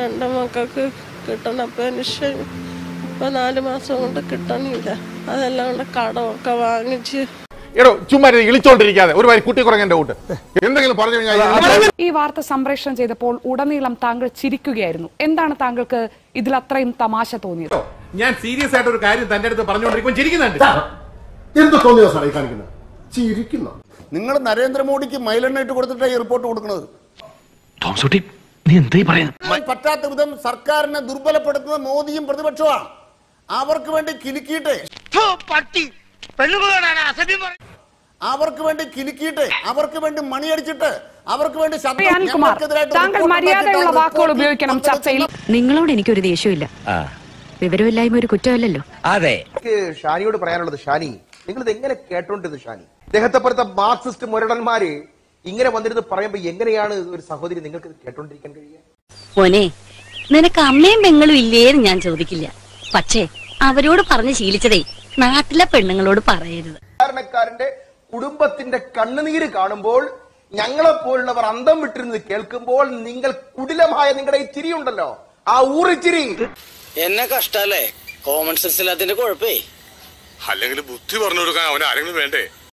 എൻ്റെ മക്കൾക്ക് കിട്ടണ പെൻഷൻ ഇപ്പം നാല് മാസം കൊണ്ട് കിട്ടണില്ല അതെല്ലാം കൊണ്ട് കടമൊക്കെ വാങ്ങിച്ച് എടോ ചുമ്മാ ഇരുന്ന് ഇളിച്ചോണ്ടിരിക്കാതെ ഒരു വരി കുട്ടി കുറങ്ങന്റെ കൂട്ട് എന്തെങ്കിലും പറഞ്ഞു കഴിഞ്ഞാൽ ഈ വാർത്ത സംപ്രേഷണം ചെയ്തപ്പോൾ ഉടനീളം താങ്കൾ ചിരിക്കുകയായിരുന്നു എന്താണ് താങ്കൾക്ക് ഇതിൽ അത്രയും തമാശ തോന്നിയത് ഞാൻ സീരിയസ് ആയിട്ട് ഒരു കാര്യം തന്റെ അടുത്ത് പറഞ്ഞുകൊണ്ടിരിക്കുമ്പോൾ ചിരിക്കുന്നുണ്ട് എന്ത് തോന്നിയ ഈ കാണിക്കുന്നത് ചിരിക്കുന്നു നിങ്ങൾ നരേന്ദ്രമോദിക്ക് മൈലെണ്ണ ഇട്ട് കൊടുത്തിട്ടാണ് ഈ റിപ്പോർട്ട് കൊടുക്കുന്നത് തോംസുട്ടി നീ എന്തായി പറയുന്നത് പറ്റാത്ത വിധം സർക്കാരിനെ ദുർബലപ്പെടുത്തുന്ന മോദിയും പ്രതിപക്ഷമാണ് അവർക്ക് വേണ്ടി കിലുക്കിയിട്ട് അവർക്ക് വേണ്ടി കിലുക്കിയിട്ട് അവർക്ക് വേണ്ടി മണിയടിച്ചിട്ട് അവർക്ക് വേണ്ടി ശബ്ദം- ശ്രീ അനിൽകുമാർ ഞങ്ങൾക്കെതിരായിട്ട് താങ്കൾ report മര്യാദയുള്ള ഉണ്ടാക്കിയിട്ട് വാക്കുകൾ report ഉപയോഗിക്കണം ചർച്ചയിൽ നിങ്ങളോട് എനിക്കൊരു ദേഷ്യമില്ല വിവരമില്ലായ്മ ഒരു കുറ്റമല്ലല്ലോ അതെ എനിക്ക് ഷാനിയോട് പറയാനുള്ളത് ഷാനി നിങ്ങൾ ഇത് എങ്ങനെ കേട്ടോണ്ടിരുന്നു ഷാനി ഇദ്ദേഹത്തെ പോലത്തെ മാർക്സിസ്റ്റ് മുരടന്മാര് ഇങ്ങനെ വന്നിരുന്ന് പറയുമ്പോ എങ്ങനെയാണ് ഒരു സഹോദരി നിങ്ങൾക്ക് ഇത് കേട്ടോണ്ടിരിക്കാൻ കഴിയുക മോനെ നിനക്ക് അമ്മയും പെങ്ങളും ഇല്ലേന്ന് ഞാൻ ചോദിക്കില്ല പക്ഷേ അവരോട് പറഞ്ഞ് ശീലിച്ചതേ നാട്ടിലെ പെണ്ണുങ്ങളോട് പറയരുത് സാധാരണക്കാരന്റെ കുടുംബത്തിന്റെ കണ്ണുനീര് കാണുമ്പോൾ ഞങ്ങളെ പോലുള്ളവർ അന്തം വിട്ടിരുന്നത് കേൾക്കുമ്പോൾ നിങ്ങൾ കുടിലമായ നിങ്ങളുടെ ഈ ചിരിയുണ്ടല്ലോ ആ ഊറിച്ചിരി എന്നെ കഷ്ടല്ലേ കോമൺ സെൻസ് ഇല്ലാത്തതിന്റെ കുഴപ്പേ അല്ലെങ്കിൽ ബുദ്ധി പറഞ്ഞു കൊടുക്കാൻ അവൻ ആരെങ്കിലും വേണ്ടേ